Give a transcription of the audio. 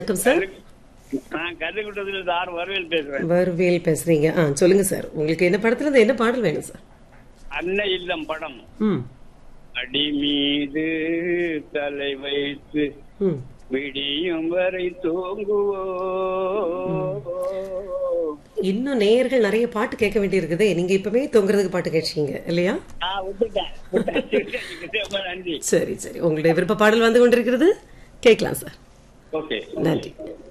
வணக்கம் சார் நான் கருதுகுட்டத்துல இருந்து ஆறு வரவேல் பேசுறேன் வருவேல் பேசுறீங்க ஆ சொல்லுங்க சார் உங்களுக்கு என்ன படத்துல இருந்து என்ன பாடல் வேணும் சார் அன்னை இல்லம் படம் ம் அடி மீது தலை வைத்து ம் விடியும் வரை தூங்குவோ இன்னும் நேயர்கள் நிறைய பாட்டு கேட்க வேண்டியிருக்குதே நீங்க இப்பவே தொங்குறதுக்கு பாட்டு கேட்டீங்க இல்லையா நான் விட்டுட்டேன் விட்டுட்டேன். ரொம்ப நன்றி சரி சரி உங்களுடைய விருப்ப பாடல் வந்து கொண்டிருக்கிறது கேட்கலாம் சார் ஓகே நன்றி